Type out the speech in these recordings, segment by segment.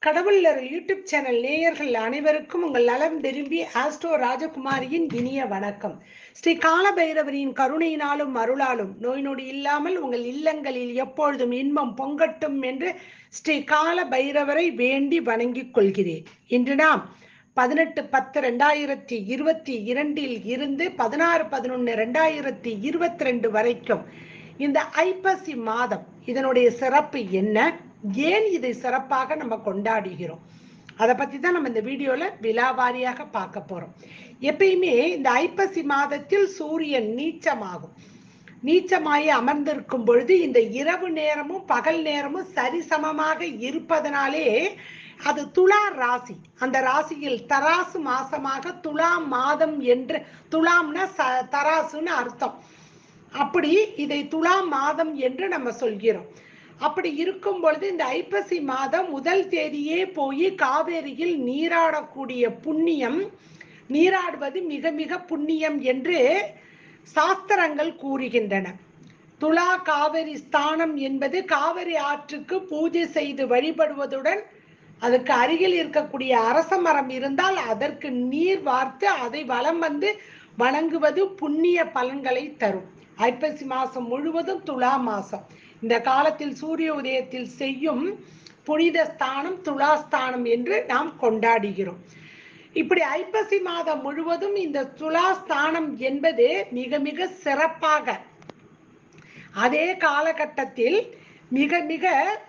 கடவுளர் YouTube channel நேயர்கள் அனைவருக்கும் உங்கள் நலம் விரும்பி ஆஸ்ட்ரோ ராஜகுமாரியின் இனிய வணக்கம் ஸ்ரீ காலபைரவரின் கருணையினாலும் அருளாலும் நோய் நொடி இல்லாமல் உங்கள் இல்லங்களில் எப்பொழுதும் இன்பம் பொங்கட்டும் என்று ஸ்ரீ கால பைரவரை வேண்டி வணங்கிக் கொள்கிறேன் இன்று நாம் பதினெட்டு பத்து ரெண்டாயிரத்தி இருபத்தி இரண்டில் இருந்து பதினாறு பதினொன்று ரெண்டாயிரத்தி இருபத்தி ரெண்டு வரைக்கும் இந்த ஐப்பசி மாதம் இதனுடைய சிறப்பு என்ன ஏன் இதை சிறப்பாக நம்ம கொண்டாடுகிறோம் அதை பத்தி தான் நம்ம இந்த வீடியோல விலாவாரியாக பார்க்க போறோம் எப்பயுமே இந்த ஐப்பசி மாதத்தில் சூரியன் நீச்சமாகும் நீச்சமாயி அமர்ந்திருக்கும் பொழுது இந்த இரவு நேரமும் பகல் நேரமும் சரிசமமாக இருப்பதனாலே அது துலா ராசி அந்த ராசியில் தராசு மாசமாக துலாம் மாதம் என்று துலாம்னா ச தராசுன்னு அர்த்தம் அப்படி இதை துலாம் மாதம் என்று நம்ம சொல்கிறோம் அப்படி இருக்கும் பொழுது இந்த ஐப்பசி மாதம் முதல் தேதியே போய் காவேரியில் நீராடக்கூடிய புண்ணியம் நீராடுவது மிக மிக புண்ணியம் என்று சாஸ்திரங்கள் கூறுகின்றன துலா காவிரி ஸ்தானம் என்பது காவிரி ஆற்றுக்கு பூஜை செய்து வழிபடுவதுடன் அதுக்கு அருகில் இருக்கக்கூடிய அரச மரம் இருந்தால் அதற்கு நீர் வார்த்து அதை வலம் வந்து வணங்குவது புண்ணிய பலன்களை தரும் ஐப்பசி மாசம் முழுவதும் துலா மாசம் இந்த காலத்தில் சூரிய உதயத்தில் செய்யும் புனித ஸ்தானம் துலாஸ்தானம் என்று நாம் கொண்டாடுகிறோம் இப்படி ஐப்பசி மாதம் முழுவதும் இந்த துலாஸ்தானம் என்பது மிக மிக சிறப்பாக அதே காலகட்டத்தில் மிக மிக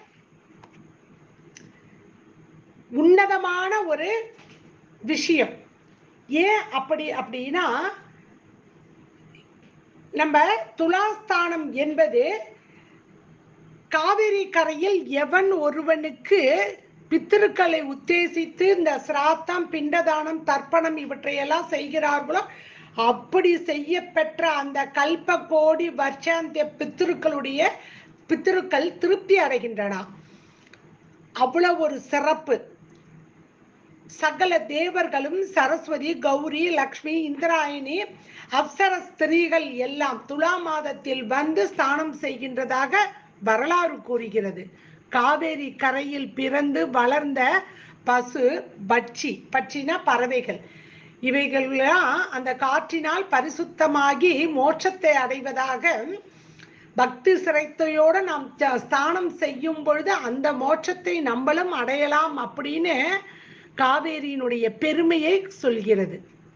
உன்னதமான ஒரு விஷயம் ஏன் அப்படி அப்படின்னா நம்ம துலாஸ்தானம் என்பது காவிரி கரையில் எவன் ஒருவனுக்கு பித்திருக்களை உத்தேசித்து இந்த சிராத்தம் பிண்டதானம் தர்ப்பணம் இவற்றையெல்லாம் செய்கிறார்களோ அப்படி செய்ய பெற்ற அந்த கல்ப கோடி வருஷாந்திய பித்திருக்களுடைய பித்திருக்கள் திருப்தி அடைகின்றன அவ்வளவு ஒரு சிறப்பு சகல தேவர்களும் சரஸ்வதி கௌரி லக்ஷ்மி இந்திராயணி அப்சர ஸ்திரீகள் எல்லாம் துலா மாதத்தில் வந்து ஸ்தானம் செய்கின்றதாக வரலாறு கூறுகிறது காவேரி கரையில் பிறந்து வளர்ந்த பசு பட்சி பட்சினா பறவைகள் இவைகள்லாம் அந்த காற்றினால் பரிசுத்தமாகி மோட்சத்தை அடைவதாக பக்தி சிரத்தையோடு நாம் ஸ்தானம் செய்யும் பொழுது அந்த மோட்சத்தை நம்மளும் அடையலாம் அப்படின்னு காவேரியினுடைய பெருமையை சொல்கிறது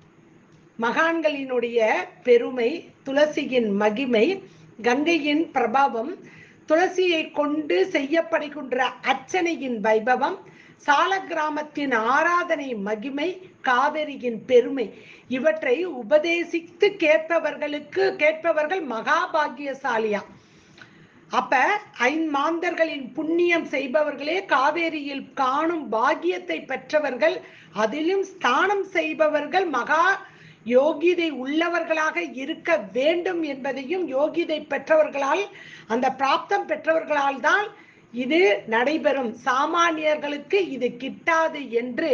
மகான்களினுடைய பெருமை துளசியின் மகிமை கங்கையின் பிரபாவம் துளசியை கொண்டு செய்யப்படுகின்ற அர்ச்சனையின் வைபவம் சால கிராமத்தின் ஆராதனை மகிமை காவிரியின் பெருமை இவற்றை உபதேசித்து கேட்பவர்களுக்கு கேட்பவர்கள் மகாபாகியசாலியா அப்ப ஐமாந்தர்களின் புண்ணியம் செய்பவர்களே காவேரியில் காணும் பாகியத்தை பெற்றவர்கள் அதிலும் ஸ்தானம் செய்பவர்கள் மகா யோகிதை உள்ளவர்களாக இருக்க வேண்டும் என்பதையும் யோகிதை பெற்றவர்களால் அந்த பிராப்தம் பெற்றவர்களால் தான் இது நடைபெறும் சாமானியர்களுக்கு இது கிட்டாது என்று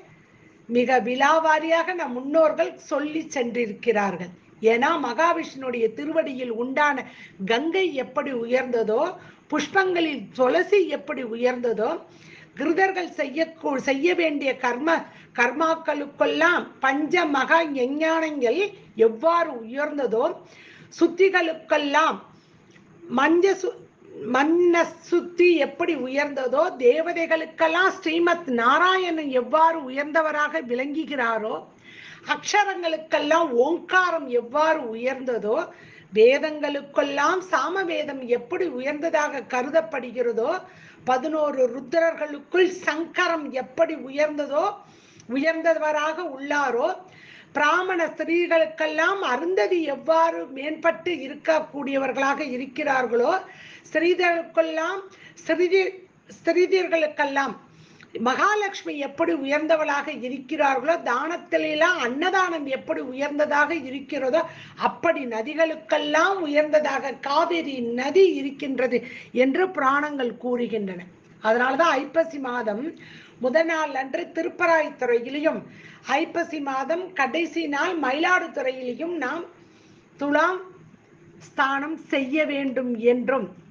மிக விலாவாரியாக நம் முன்னோர்கள் சொல்லி சென்றிருக்கிறார்கள் ஏன்னா மகாவிஷ்ணுடைய திருவடியில் உண்டான கங்கை எப்படி உயர்ந்ததோ புஷ்பங்களில் துளசி எப்படி உயர்ந்ததோ கிருதர்கள் செய்ய செய்ய வேண்டிய கர்ம கர்மாக்களுக்கெல்லாம் பஞ்ச மகா ஞானங்கள் எவ்வாறு உயர்ந்ததோ சுத்திகளுக்கெல்லாம் மஞ்ச சு மன்ன சுத்தி எப்படி உயர்ந்ததோ தேவதைகளுக்கெல்லாம் ஸ்ரீமத் நாராயணன் எவ்வாறு உயர்ந்தவராக விளங்குகிறாரோ அக்ஷரங்களுக்கெல்லாம் ஓங்காரம் எவ்வாறு உயர்ந்ததோ வேதங்களுக்கெல்லாம் சாமவேதம் எப்படி உயர்ந்ததாக கருதப்படுகிறதோ பதினோரு ருத்ரர்களுக்குள் சங்கரம் எப்படி உயர்ந்ததோ உயர்ந்தவராக உள்ளாரோ பிராமண ஸ்திரீகளுக்கெல்லாம் அருந்ததி எவ்வாறு மேம்பட்டு இருக்கக்கூடியவர்களாக இருக்கிறார்களோ ஸ்திரீதர்களுக்கெல்லாம் ஸ்திரீ ஸ்திரீதர்களுக்கெல்லாம் மகாலட்சுமி எப்படி உயர்ந்தவளாக இருக்கிறார்களோ தானத்திலெல்லாம் அன்னதானம் எப்படி உயர்ந்ததாக இருக்கிறதோ அப்படி நதிகளுக்கெல்லாம் உயர்ந்ததாக காவிரி நதி இருக்கின்றது என்று புராணங்கள் கூறுகின்றன அதனாலதான் ஐப்பசி மாதம் முதல் நாள் அன்று திருப்பராய்த்துறையிலையும் ஐப்பசி மாதம் கடைசி நாள் மயிலாடுதுறையிலையும் நாம் துலாம் ஸ்தானம் செய்ய வேண்டும் என்றும்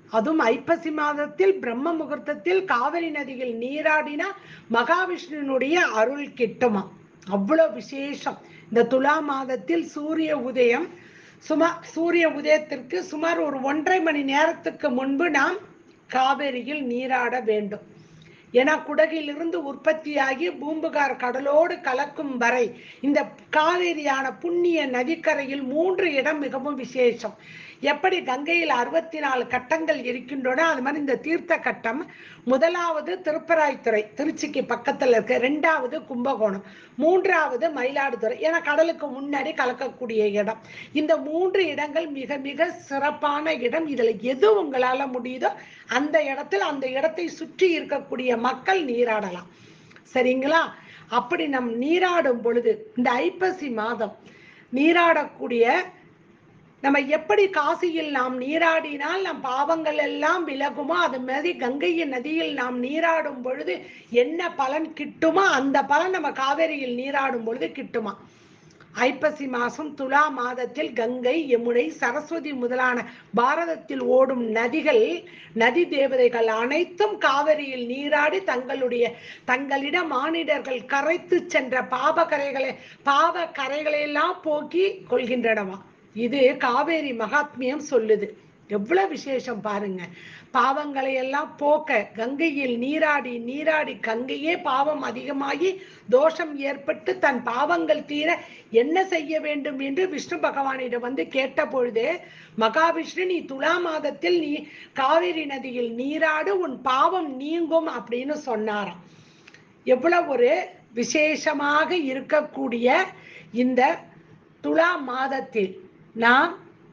அதுவும் ஐப்பசி மாதத்தில் பிரம்ம முகூர்த்தத்தில் காவிரி நதியில் நீராடினா மகாவிஷ்ணுனுடைய அருள் கிட்டுமா அவ்வளோ விசேஷம் இந்த துலா மாதத்தில் சூரிய உதயம் சுமார் சூரிய உதயத்திற்கு சுமார் ஒரு ஒன்றரை மணி நேரத்துக்கு முன்பு நாம் காவேரியில் நீராட வேண்டும் ஏன்னா குடகிலிருந்து உற்பத்தியாகி பூம்புகார் கடலோடு கலக்கும் வரை இந்த காவேரியான புண்ணிய நதிக்கரையில் மூன்று இடம் மிகவும் விசேஷம் எப்படி கங்கையில் அறுபத்தி நாலு கட்டங்கள் இருக்கின்றன அது மாதிரி இந்த தீர்த்த கட்டம் முதலாவது திருப்பராய்த்துறை திருச்சிக்கு பக்கத்துல இருக்கு ரெண்டாவது கும்பகோணம் மூன்றாவது மயிலாடுதுறை ஏன்னா கடலுக்கு முன்னாடி கலக்கக்கூடிய இடம் இந்த மூன்று இடங்கள் மிக மிக சிறப்பான இடம் இதுல எது உங்களால முடியுதோ அந்த இடத்துல அந்த இடத்தை சுற்றி இருக்கக்கூடிய மக்கள் நீராடலாம் சரிங்களா அப்படி நம் நீராடும் பொழுது இந்த ஐப்பசி மாதம் நீராடக்கூடிய நம்ம எப்படி காசியில் நாம் நீராடினால் நம் பாவங்கள் எல்லாம் விலகுமோ அது மாதிரி கங்கையின் நதியில் நாம் நீராடும் பொழுது என்ன பலன் கிட்டுமோ அந்த பலன் நம்ம காவேரியில் நீராடும் பொழுது கிட்டுமா ஐப்பசி மாசம் துலா மாதத்தில் கங்கை யமுனை சரஸ்வதி முதலான பாரதத்தில் ஓடும் நதிகள் நதி தேவதைகள் அனைத்தும் காவிரியில் நீராடி தங்களுடைய தங்களிடம் மானிடர்கள் கரைத்து சென்ற பாப கரைகளை பாவ கரைகளை எல்லாம் போக்கி கொள்கின்றனவா இது காவேரி மகாத்மியம் சொல்லுது எவ்வளவு விசேஷம் பாருங்க பாவங்களை எல்லாம் போக்க கங்கையில் நீராடி நீராடி கங்கையே பாவம் அதிகமாகி தோஷம் ஏற்பட்டு தன் பாவங்கள் தீர என்ன செய்ய வேண்டும் என்று விஷ்ணு பகவானிடம் வந்து கேட்ட பொழுது மகாவிஷ்ணு நீ துலா மாதத்தில் நீ காவிரி நதியில் நீராடு உன் பாவம் நீங்கும் அப்படின்னு சொன்னாராம் எவ்வளவு ஒரு விசேஷமாக இருக்கக்கூடிய இந்த துலா மாதத்தில் நாம்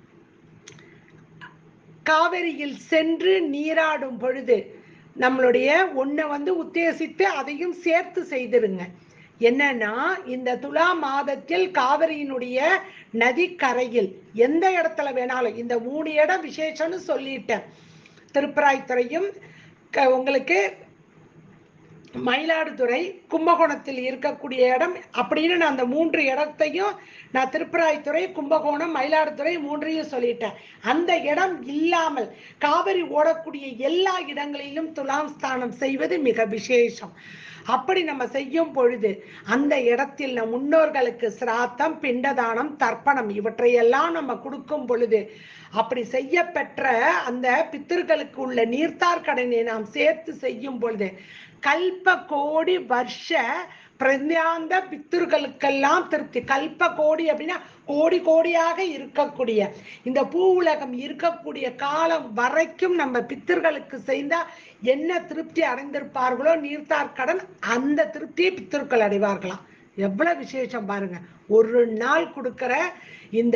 காவிரியில் சென்று நீராடும் பொழுது நம்மளுடைய ஒன்றை வந்து உத்தேசித்து அதையும் சேர்த்து செய்திருங்க என்னன்னா இந்த துலா மாதத்தில் காவிரியினுடைய நதிக்கரையில் எந்த இடத்துல வேணாலும் இந்த மூணு இடம் விசேஷம்னு சொல்லிட்டேன் திருப்பராய்த்துறையும் க- உங்களுக்கு மயிலாடுதுறை கும்பகோணத்தில் இருக்கக்கூடிய இடம் அப்படின்னு நான் அந்த மூன்று இடத்தையும் நான் திருப்பராய்த்துறை கும்பகோணம் மயிலாடுதுறை மூன்றையும் சொல்லிட்டேன் அந்த இடம் இல்லாமல் காவிரி ஓடக்கூடிய எல்லா இடங்களிலும் துலாம் ஸ்தானம் செய்வது மிக விசேஷம் அப்படி நம்ம செய்யும் பொழுது அந்த இடத்தில் நம் முன்னோர்களுக்கு சிராத்தம் பிண்டதானம் தர்ப்பணம் இவற்றையெல்லாம் நம்ம கொடுக்கும் பொழுது அப்படி செய்ய பெற்ற அந்த பித்தர்களுக்கு உள்ள நீர்த்தார் கடனை நாம் சேர்த்து செய்யும் பொழுது கல்ப கோடி வருஷ பிரத்யாந்த பித்தர்களுக்கெல்லாம் திருப்தி கல்ப கோடி அப்படின்னா கோடி கோடியாக இருக்கக்கூடிய இந்த பூ உலகம் இருக்கக்கூடிய காலம் வரைக்கும் நம்ம பித்தர்களுக்கு செய்தா என்ன திருப்தி அடைந்திருப்பார்களோ நீர்த்தார் கடன் அந்த திருப்தியை பித்தர்கள் அடைவார்களாம் எவ்வளவு விசேஷம் பாருங்க ஒரு நாள் கொடுக்கிற இந்த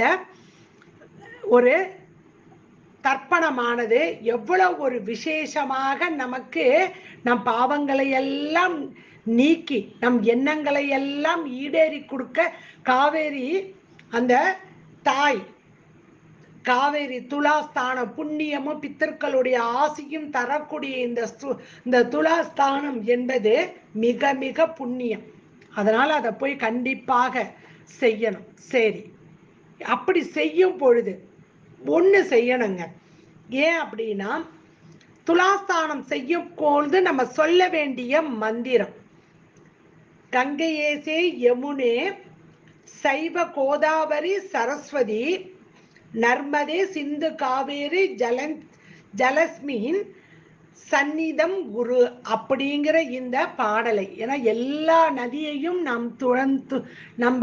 ஒரு தர்ப்பணமானது எவ்வளவு ஒரு விசேஷமாக நமக்கு நம் பாவங்களை எல்லாம் நீக்கி நம் எண்ணங்களை எல்லாம் ஈடேறி கொடுக்க காவேரி அந்த தாய் காவேரி துலாஸ்தானம் புண்ணியமும் பித்தர்களுடைய ஆசையும் தரக்கூடிய இந்த சு- இந்த துலாஸ்தானம் என்பது மிக மிக புண்ணியம் அதனால அதை போய் கண்டிப்பாக செய்யணும் சரி அப்படி செய்யும் பொழுது ஒண்ணு செய்யணுங்க ஏன் அப்படின்னா துலாஸ்தானம் செய்யும் பொழுது நம்ம சொல்ல வேண்டிய மந்திரம் கங்கையேசே யமுனே சைவ கோதாவரி சரஸ்வதி நர்மதே சிந்து காவேரி ஜலன் ஜலஸ்மின் சந்நிதம் குரு அப்படிங்கிற இந்த பாடலை ஏன்னா எல்லா நதியையும் நாம் துறந்து நம்ம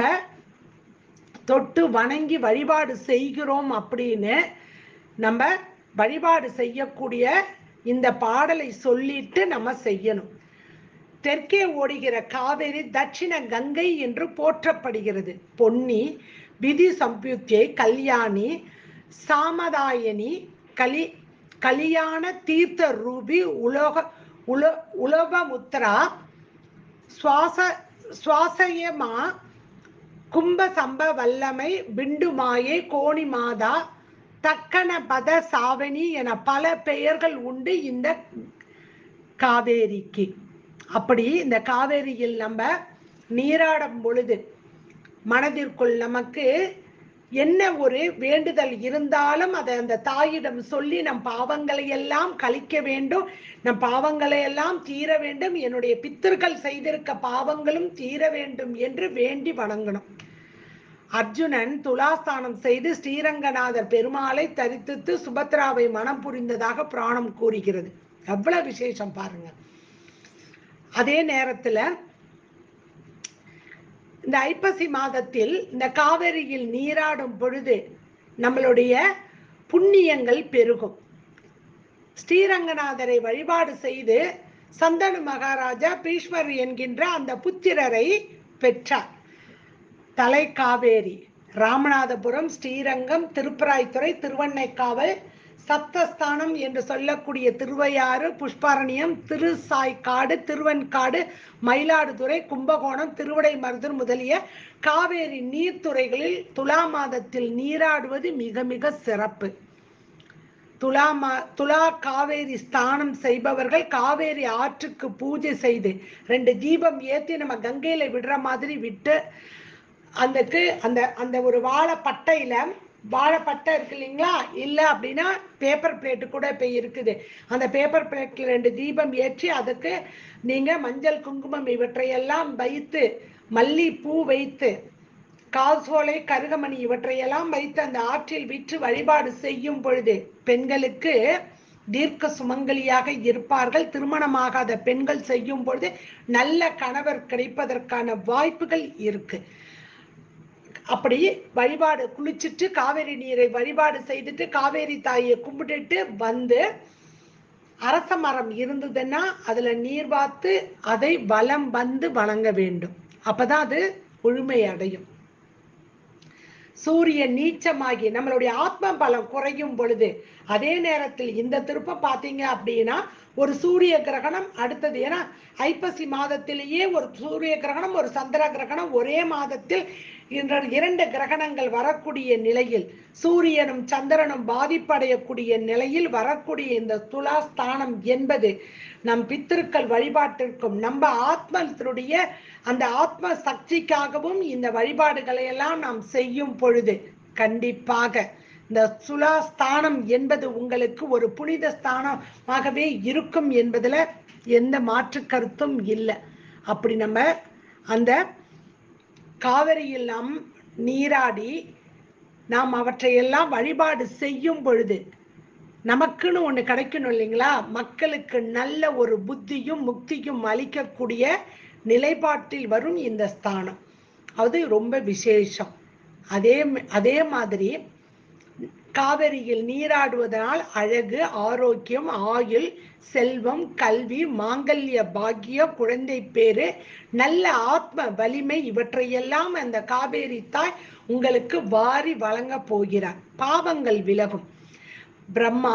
தொட்டு வணங்கி வழிபாடு செய்கிறோம் அப்படின்னு நம்ம வழிபாடு செய்யக்கூடிய இந்த பாடலை சொல்லிட்டு நம்ம செய்யணும் தெற்கே ஓடுகிற காவேரி தட்சிண கங்கை என்று போற்றப்படுகிறது பொன்னி விதி சம்பியுத்தியை கல்யாணி சாமதாயனி கலி கலியாண தீர்த்த ரூபி உலோக உல உலோகமுத்ரா சுவாச சுவாசயமா கும்ப சம்ப வல்லமை பிண்டு மாயை கோணி மாதா தக்கன பத சாவணி என பல பெயர்கள் உண்டு இந்த காவேரிக்கு அப்படி இந்த காவேரியில் நம்ம நீராடும் பொழுது மனதிற்குள் நமக்கு என்ன ஒரு வேண்டுதல் இருந்தாலும் அதை அந்த தாயிடம் சொல்லி நம் பாவங்களை எல்லாம் கழிக்க வேண்டும் நம் பாவங்களை எல்லாம் தீர வேண்டும் என்னுடைய பித்தர்கள் செய்திருக்க பாவங்களும் தீர வேண்டும் என்று வேண்டி வணங்கணும் அர்ஜுனன் துலாஸ்தானம் செய்து ஸ்ரீரங்கநாதர் பெருமாளை தரித்தித்து சுபத்ராவை மனம் புரிந்ததாக புராணம் கூறுகிறது எவ்வளவு விசேஷம் பாருங்க அதே நேரத்துல இந்த ஐப்பசி மாதத்தில் இந்த காவிரியில் நீராடும் பொழுது நம்மளுடைய புண்ணியங்கள் பெருகும் ஸ்ரீரங்கநாதரை வழிபாடு செய்து சந்தனு மகாராஜா பீஷ்மர் என்கின்ற அந்த புத்திரரை பெற்றார் தலை காவேரி ராமநாதபுரம் ஸ்ரீரங்கம் திருப்பராய்த்துறை திருவண்ணைக்காவல் சப்தஸ்தானம் என்று சொல்லக்கூடிய திருவையாறு புஷ்பாரண்யம் திருசாய்க்காடு திருவன்காடு மயிலாடுதுறை கும்பகோணம் திருவிடைமருதூர் முதலிய காவேரி நீர்த்துறைகளில் துலா மாதத்தில் நீராடுவது மிக மிக சிறப்பு துலா மா துலா காவேரி ஸ்தானம் செய்பவர்கள் காவேரி ஆற்றுக்கு பூஜை செய்து ரெண்டு தீபம் ஏத்தி நம்ம கங்கையில விடுற மாதிரி விட்டு அதுக்கு அந்த அந்த ஒரு வாழை பட்டையில வாழைப்பட்டை இருக்கு இல்லைங்களா இல்லை அப்படின்னா பேப்பர் பிளேட்டு கூட இப்போ இருக்குது அந்த பேப்பர் பிளேட்டில் ரெண்டு தீபம் ஏற்றி அதுக்கு நீங்கள் மஞ்சள் குங்குமம் இவற்றையெல்லாம் வைத்து மல்லிப்பூ வைத்து காசோலை கருகமணி இவற்றையெல்லாம் வைத்து அந்த ஆற்றில் விற்று வழிபாடு செய்யும் பொழுது பெண்களுக்கு தீர்க்க சுமங்கலியாக இருப்பார்கள் திருமணமாகாத பெண்கள் செய்யும் பொழுது நல்ல கணவர் கிடைப்பதற்கான வாய்ப்புகள் இருக்கு அப்படி வழிபாடு குளிச்சுட்டு காவேரி நீரை வழிபாடு செய்துட்டு காவேரி தாயை கும்பிட்டுட்டு வந்து அரச மரம் இருந்ததுன்னா அதுல நீர் பார்த்து அதை வலம் வந்து வணங்க வேண்டும் அப்பதான் அது முழுமை அடையும் சூரியன் நீச்சமாகி நம்மளுடைய ஆத்ம பலம் குறையும் பொழுது அதே நேரத்தில் இந்த திருப்பம் பார்த்தீங்க அப்படின்னா ஒரு சூரிய கிரகணம் அடுத்தது ஏன்னா ஐப்பசி மாதத்திலேயே ஒரு சூரிய கிரகணம் ஒரு சந்திர கிரகணம் ஒரே மாதத்தில் இன்ற இரண்டு கிரகணங்கள் வரக்கூடிய நிலையில் சூரியனும் சந்திரனும் பாதிப்படையக்கூடிய நிலையில் வரக்கூடிய இந்த துலாஸ்தானம் என்பது நம் பித்திருக்கள் வழிபாட்டிற்கும் நம்ம ஆத்மத்தினுடைய அந்த ஆத்ம சக்திக்காகவும் இந்த வழிபாடுகளை எல்லாம் நாம் செய்யும் பொழுது கண்டிப்பாக இந்த சுலாஸ்தானம் என்பது உங்களுக்கு ஒரு புனித ஸ்தானமாகவே இருக்கும் என்பதுல எந்த மாற்று கருத்தும் இல்லை அப்படி நம்ம அந்த காவிரியில் நாம் நீராடி நாம் அவற்றையெல்லாம் வழிபாடு செய்யும் பொழுது நமக்குன்னு ஒண்ணு கிடைக்கணும் இல்லைங்களா மக்களுக்கு நல்ல ஒரு புத்தியும் முக்தியும் அளிக்கக்கூடிய நிலைப்பாட்டில் வரும் இந்த ஸ்தானம் அது ரொம்ப விசேஷம் அதே அதே மாதிரி காவிரியில் நீராடுவதனால் அழகு ஆரோக்கியம் ஆயுள் செல்வம் கல்வி மாங்கல்ய பாக்கிய குழந்தை பேரு நல்ல ஆத்ம வலிமை இவற்றையெல்லாம் அந்த காவேரி தாய் உங்களுக்கு வாரி வழங்க போகிறார் பாவங்கள் விலகும் பிரம்மா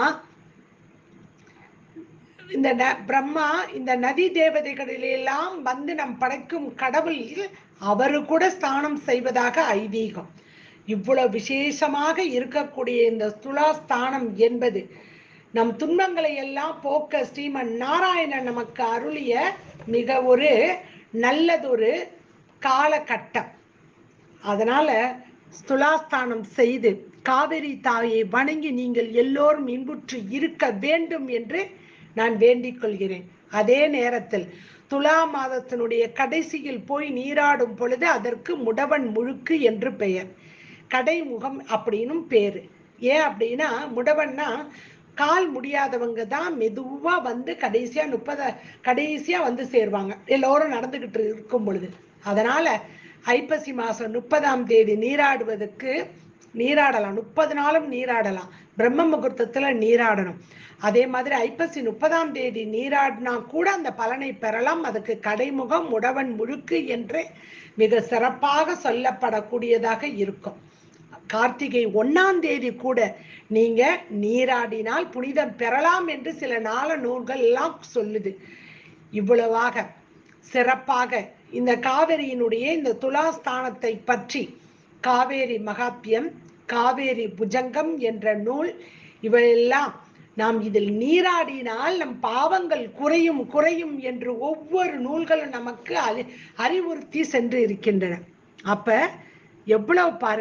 இந்த ந- பிரம்மா இந்த நதி தேவதைகளிலெல்லாம் வந்து நம் படைக்கும் கடவுளில் அவரு கூட ஸ்தானம் செய்வதாக ஐதீகம் இவ்வளவு விசேஷமாக இருக்கக்கூடிய இந்த துலா ஸ்தானம் என்பது நம் துன்பங்களை எல்லாம் போக்க ஸ்ரீமன் நாராயணன் நமக்கு அருளிய மிக ஒரு நல்லதொரு காலகட்டம் அதனால துலாஸ்தானம் செய்து காவிரி தாயை வணங்கி நீங்கள் எல்லோரும் இன்புற்று இருக்க வேண்டும் என்று நான் வேண்டிக் கொள்கிறேன் அதே நேரத்தில் துலா மாதத்தினுடைய கடைசியில் போய் நீராடும் பொழுது அதற்கு முடவன் முழுக்கு என்று பெயர் கடைமுகம் அப்படின்னும் பேரு ஏன் அப்படின்னா முடவன்னா கால் முடியாதவங்க தான் மெதுவா வந்து கடைசியா முப்பத கடைசியா வந்து சேருவாங்க எல்லோரும் நடந்துகிட்டு இருக்கும் பொழுது அதனால ஐப்பசி மாசம் முப்பதாம் தேதி நீராடுவதற்கு நீராடலாம் முப்பது நாளும் நீராடலாம் பிரம்ம முகூர்த்தத்துல நீராடணும் அதே மாதிரி ஐப்பசி முப்பதாம் தேதி நீராடினா கூட அந்த பலனை பெறலாம் அதுக்கு கடைமுகம் முடவன் முழுக்கு என்று மிக சிறப்பாக சொல்லப்படக்கூடியதாக இருக்கும் கார்த்திகை ஒண்ணாம் தேதி கூட நீங்க நீராடினால் புனிதம் பெறலாம் என்று சில நாள நூல்கள் எல்லாம் சொல்லுது இவ்வளவாக சிறப்பாக இந்த காவேரியினுடைய இந்த துலாஸ்தானத்தை பற்றி காவேரி மகாத்மியம் காவேரி புஜங்கம் என்ற நூல் இவையெல்லாம் நாம் இதில் நீராடினால் நம் பாவங்கள் குறையும் குறையும் என்று ஒவ்வொரு நூல்களும் நமக்கு அறி அறிவுறுத்தி சென்று இருக்கின்றன அப்ப எவ்வளவு பாருங்க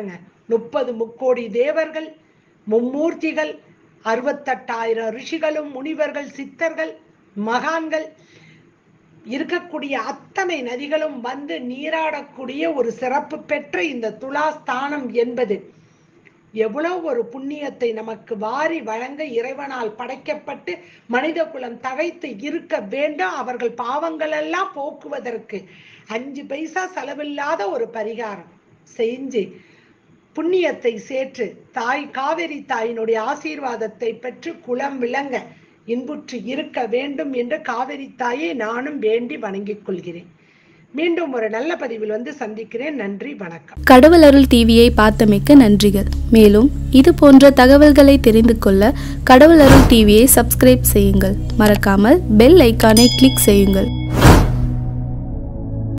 முப்பது முக்கோடி தேவர்கள் மும்மூர்த்திகள் அறுபத்தெட்டாயிரம் ரிஷிகளும் முனிவர்கள் சித்தர்கள் மகான்கள் இருக்கக்கூடிய அத்தனை நதிகளும் வந்து நீராடக்கூடிய ஒரு சிறப்பு பெற்ற இந்த துலாஸ்தானம் என்பது எவ்வளவு ஒரு புண்ணியத்தை நமக்கு வாரி வழங்க இறைவனால் படைக்கப்பட்டு மனித குலம் தகைத்து இருக்க வேண்டும் அவர்கள் பாவங்கள் எல்லாம் போக்குவதற்கு அஞ்சு பைசா செலவில்லாத ஒரு பரிகாரம் செஞ்சு புண்ணியத்தை சேற்று தாய் காவிரி தாயினுடைய ஆசீர்வாதத்தை பெற்று குலம் விளங்க இன்புற்று இருக்க வேண்டும் என்று காவிரி தாயை நானும் வேண்டி வணங்கிக் கொள்கிறேன் மீண்டும் ஒரு நல்ல பதிவில் வந்து சந்திக்கிறேன் நன்றி வணக்கம் கடவுள் அருள் டிவியை பார்த்தமைக்க நன்றிகள் மேலும் இது போன்ற தகவல்களை தெரிந்து கொள்ள கடவுள் அருள் டிவியை சப்ஸ்கிரைப் செய்யுங்கள் மறக்காமல் பெல் ஐக்கானை கிளிக் செய்யுங்கள்